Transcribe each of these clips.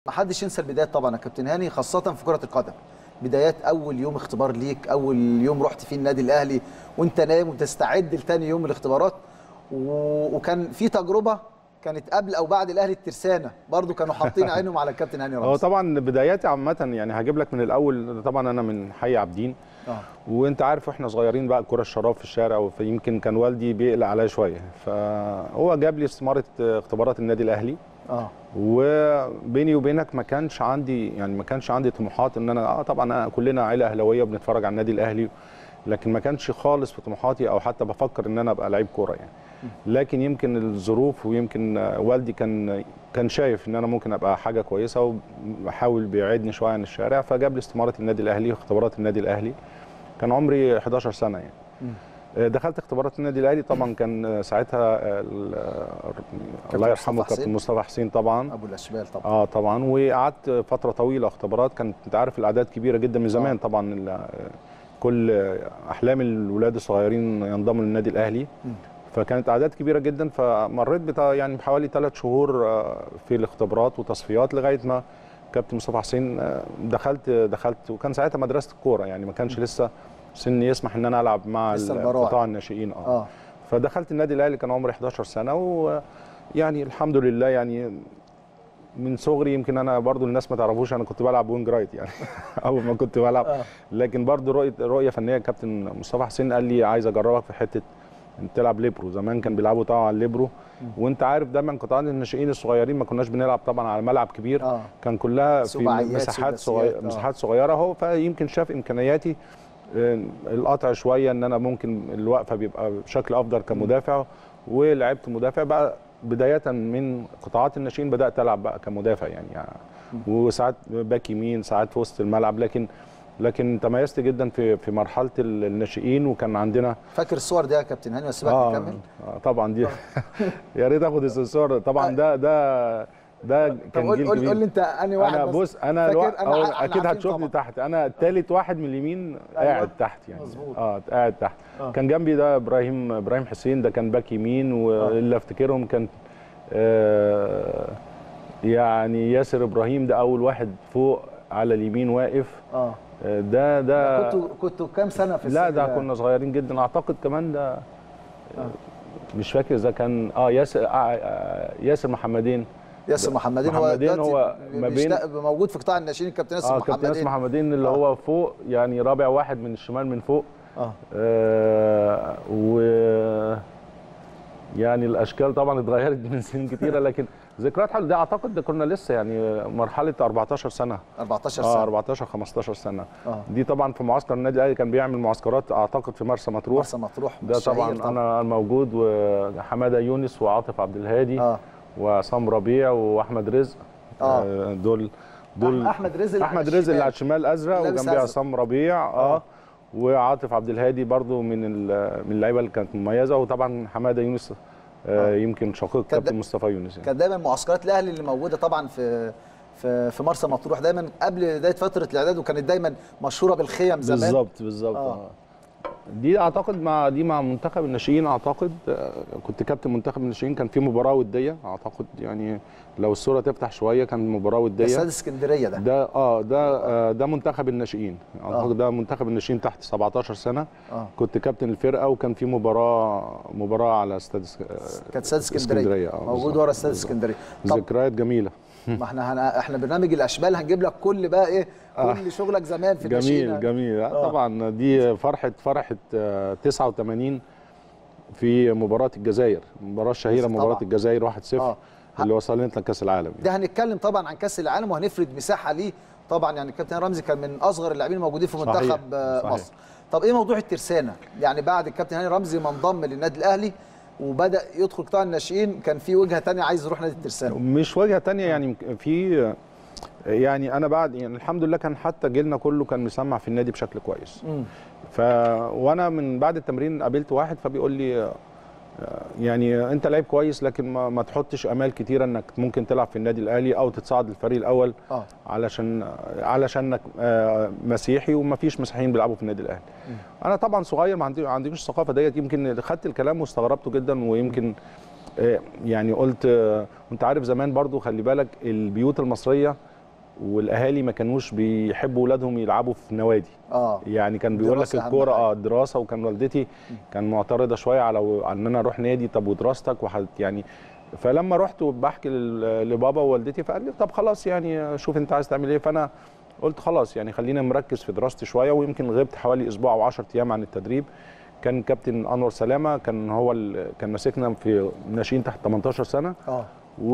ما حدش ينسى البدايات طبعا يا كابتن هاني خاصه في كره القدم بدايات اول يوم اختبار ليك اول يوم رحت فيه النادي الاهلي وانت نايم وتستعد لتاني يوم الاختبارات و... وكان في تجربه كانت قبل او بعد الاهلي الترسانه برضو كانوا حاطين عينهم على الكابتن هاني هو رمزي طبعا بداياتي عامه يعني هجيب لك من الاول طبعا انا من حي عابدين اه وانت عارف واحنا صغيرين بقى الكره الشراب في الشارع فيمكن كان والدي بيقلق عليا شويه فهو جاب لي استماره اختبارات النادي الاهلي اه وبيني وبينك ما كانش عندي يعني ما كانش عندي طموحات ان انا اه طبعا أنا كلنا عيله اهلاويه بنتفرج على النادي الاهلي لكن ما كانش خالص في طموحاتي او حتى بفكر ان انا ابقى لعيب كوره يعني لكن يمكن الظروف ويمكن آه، والدي كان كان شايف ان انا ممكن ابقى حاجه كويسه وبحاول بيعيدني شويه عن الشارع فجاب لي استماره النادي الاهلي واختبارات النادي الاهلي كان عمري 11 سنه يعني آه، دخلت اختبارات النادي الاهلي طبعا كان آه، ساعتها آه، ال- آه، الله يرحمه مصطفى كابتن حسين. مصطفى حسين طبعا ابو الاشبال طبعا اه طبعا وقعدت فتره طويله اختبارات كانت انت عارف الاعداد كبيره جدا من زمان آه. طبعا ال- كل احلام الولاد الصغيرين ينضموا للنادي الاهلي مم. فكانت اعداد كبيره جدا فمريت بتاع يعني بحوالي ثلاث شهور آه، في الاختبارات وتصفيات لغايه ما كابتن مصطفى حسين آه، دخلت دخلت وكان ساعتها مدرسه الكوره يعني ما كانش لسه سني يسمح ان انا العب مع لسه البراعم. قطاع الناشئين اه اه فدخلت النادي الاهلي كان عمري 11 سنه ويعني الحمد لله يعني من صغري يمكن انا برضو الناس ما تعرفوش انا كنت بلعب وينج رايت يعني اول ما كنت بلعب آه. لكن برضو رؤيه رؤيه فنيه كابتن مصطفى حسين قال لي عايز اجربك في حته انت تلعب ليبرو زمان كان بيلعبوا طبعا على الليبرو وانت عارف دايما قطاعات الناشئين الصغيرين ما كناش بنلعب طبعا على ملعب كبير اه كان كلها في سباعيات، مساحات سداسيات، صغيره آه. مساحات صغيره هو فيمكن شاف امكانياتي آه، القطع شويه ان انا ممكن الوقفه بيبقى بشكل افضل كمدافع ولعبت مدافع بقى بدايه من قطاعات الناشئين بدات العب بقى كمدافع يعني, يعني وساعات باك يمين ساعات في وسط الملعب لكن لكن تميزت جدا في في مرحله ال- الناشئين وكان عندنا فاكر الصور دي يا كابتن هاني بس بقى اه نكمل آه، طبعا دي يا ريت اخد الصور طبعا ده ده ده طب كان قول جيل قول كبير قول لي انت انهي واحد انا بس؟ بص انا فاكر؟ الوا... أنا أو ع- إحنا اكيد عارفين هتشوفني طبعاً. تحت انا التالت واحد من اليمين أيوة. قاعد تحت يعني مظبوط. اه قاعد تحت آه. كان جنبي ده ابراهيم ابراهيم حسين ده كان باك يمين واللي افتكرهم كان آه يعني ياسر ابراهيم ده اول واحد فوق على اليمين واقف اه آه، ده ده كنتوا كنتوا كام سنه في لا السن ده كنا صغيرين جدا اعتقد كمان ده مش فاكر اذا كان اه ياسر آه آه ياسر محمدين ياسر محمدين هو محمدين دلوقتي هو ما بين- بيشتغل- موجود في قطاع الناشئين الكابتن ياسر اه كابتن ياسر محمدين محمدين اللي آه. هو فوق يعني رابع واحد من الشمال من فوق اه آه و يعني الاشكال طبعا اتغيرت من سنين كتيره لكن ذكريات حلوه دي اعتقد ده كنا لسه يعني مرحله 14 سنه 14 اه سنه 14 15 سنه اه دي طبعا في معسكر النادي الاهلي كان بيعمل معسكرات اعتقد في مرسى مطروح مرسى مطروح ده الشهير طبعا انا موجود وحماده يونس وعاطف عبد الهادي اه وعصام ربيع واحمد رزق آه. آه، دول دول احمد رزق اللي احمد على رزق اللي على الشمال. الشمال ازرق لابس وجنبيه أزرق. عصام ربيع اه, آه. وعاطف عبد الهادي برضو من ال- من اللعيبه اللي كانت مميزه وطبعا حماده يونس آه آه. يمكن شقيق كان كابتن ده- مصطفى يونس يعني. كانت دايما معسكرات الاهلي اللي موجوده طبعا في في في مرسى مطروح دايما قبل بدايه فتره الاعداد وكانت دايما مشهوره بالخيم زمان بالظبط بالظبط آه. آه. دي اعتقد مع دي مع منتخب الناشئين اعتقد آه، كنت كابتن منتخب الناشئين كان في مباراه وديه اعتقد يعني لو الصوره تفتح شويه كان مباراه وديه استاد اسكندريه ده ده اه ده آه ده منتخب الناشئين اعتقد ده منتخب الناشئين تحت 17 سنه اه كنت كابتن الفرقه وكان في مباراه مباراه على استاد اسك- آه، كانت استاد اسكندريه اسكندرية، آه، موجود بالظبط، ورا استاد بالظبط. اسكندريه طب ذكريات جميله ما احنا هن... احنا برنامج الاشبال هنجيب لك كل بقى ايه كل شغلك زمان في جميل الناشئين. جميل آه. آه. طبعا دي فرحه فرحه آه، 89 في مباراه الجزائر المباراه الشهيره طبعاً. مباراه الجزائر 1-0 آه. اللي وصلت لكاس العالم ده هنتكلم طبعا عن كاس العالم وهنفرد مساحه ليه طبعا يعني الكابتن رمزي كان من اصغر اللاعبين الموجودين في صحيح، منتخب آه، صحيح. مصر طب ايه موضوع الترسانه يعني بعد الكابتن هاني رمزي ما انضم للنادي الاهلي وبدا يدخل قطاع الناشئين كان في وجهه تانية عايز يروح نادي الترسانه مش وجهه تانية يعني في يعني انا بعد يعني الحمد لله كان حتى جيلنا كله كان مسمع في النادي بشكل كويس مم. ف وانا من بعد التمرين قابلت واحد فبيقول لي آه، يعني انت لعيب كويس لكن ما, ما تحطش امال كتيره انك ممكن تلعب في النادي الاهلي او تتصعد للفريق الاول اه علشان علشانك آه، مسيحي وما فيش مسيحيين بيلعبوا في النادي الاهلي انا طبعا صغير ما عندي ما عنديش الثقافه ديت يمكن خدت الكلام واستغربته جدا ويمكن آه، يعني قلت آه، وانت عارف زمان برضو خلي بالك البيوت المصريه والاهالي ما كانوش بيحبوا اولادهم يلعبوا في نوادي اه يعني كان بيقول لك دراسة أهم الكوره حاجة. اه دراسه وكان والدتي كان معترضه شويه على على ان انا اروح نادي طب ودراستك وحد يعني فلما رحت وبحكي لل- لبابا ووالدتي فقال لي طب خلاص يعني شوف انت عايز تعمل ايه فانا قلت خلاص يعني خلينا مركز في دراستي شويه ويمكن غبت حوالي اسبوع او 10 ايام عن التدريب كان كابتن انور سلامه كان هو ال- كان ماسكنا في ناشئين تحت 18 سنه اه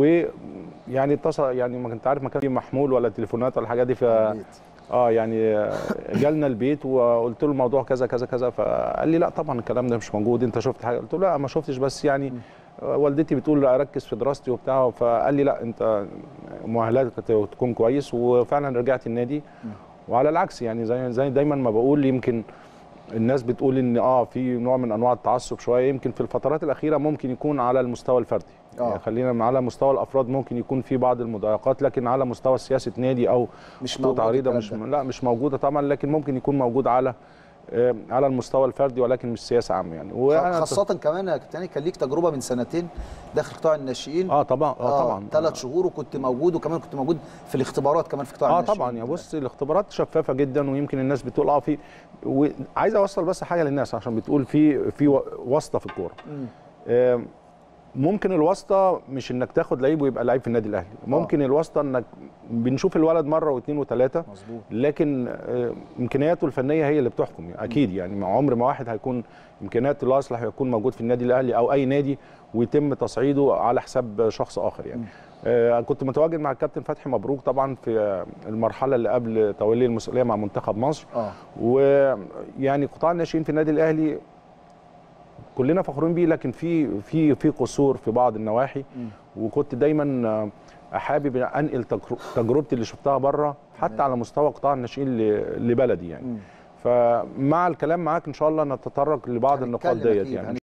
ويعني اتصل يعني ما كنت عارف ما كان في محمول ولا تليفونات ولا الحاجات دي ف البيت. اه يعني آه، جالنا البيت وقلت له الموضوع كذا كذا كذا فقال لي لا طبعا الكلام ده مش موجود انت شفت حاجه قلت له لا ما شفتش بس يعني آه، والدتي بتقول اركز في دراستي وبتاع فقال لي لا انت مؤهلاتك تكون كويس وفعلا رجعت النادي وعلى العكس يعني زي زي دايما ما بقول يمكن الناس بتقول ان اه في نوع من انواع التعصب شويه يمكن في الفترات الاخيره ممكن يكون على المستوى الفردي آه. يعني خلينا على مستوى الافراد ممكن يكون في بعض المضايقات لكن على مستوى سياسه نادي او مش خطوط موجود عريضه الكلام مش ده. لا مش موجوده طبعا لكن ممكن يكون موجود على آه، على المستوى الفردي ولكن مش سياسه عامه يعني وأنا- خاصة كمان يا كابتن كان ليك تجربة من سنتين داخل قطاع الناشئين اه طبعا اه طبعا ثلاث شهور وكنت موجود وكمان كنت موجود في الاختبارات كمان في قطاع اه الناشئين طبعا يا بص الاختبارات شفافه جدا ويمكن الناس بتقول اه في وعايز اوصل بس حاجه للناس عشان بتقول في في و- واسطه في الكوره مم. آم، ممكن الواسطه مش انك تاخد لعيب ويبقى لعيب في النادي الاهلي ممكن الواسطه انك بنشوف الولد مره واثنين وثلاثه مظبوط لكن آه، امكانياته الفنيه هي اللي بتحكم يعني اكيد يعني مع عمر ما واحد هيكون امكانياته لا يصلح يكون موجود في النادي الاهلي او اي نادي ويتم تصعيده على حساب شخص اخر يعني آه كنت متواجد مع الكابتن فتحي مبروك طبعا في آه، المرحله اللي قبل تولي المسؤوليه مع منتخب مصر اه ويعني قطاع الناشئين في النادي الاهلي كلنا فخورين بيه لكن في في في قصور في بعض النواحي وكنت دايما آه، حابب انقل تجر- تجربتي اللي شفتها بره حتى على مستوى قطاع الناشئين ل- لبلدي يعني مم. فمع الكلام معاك ان شاء الله نتطرق لبعض النقاط هنتكلم ديت أكيد، يعني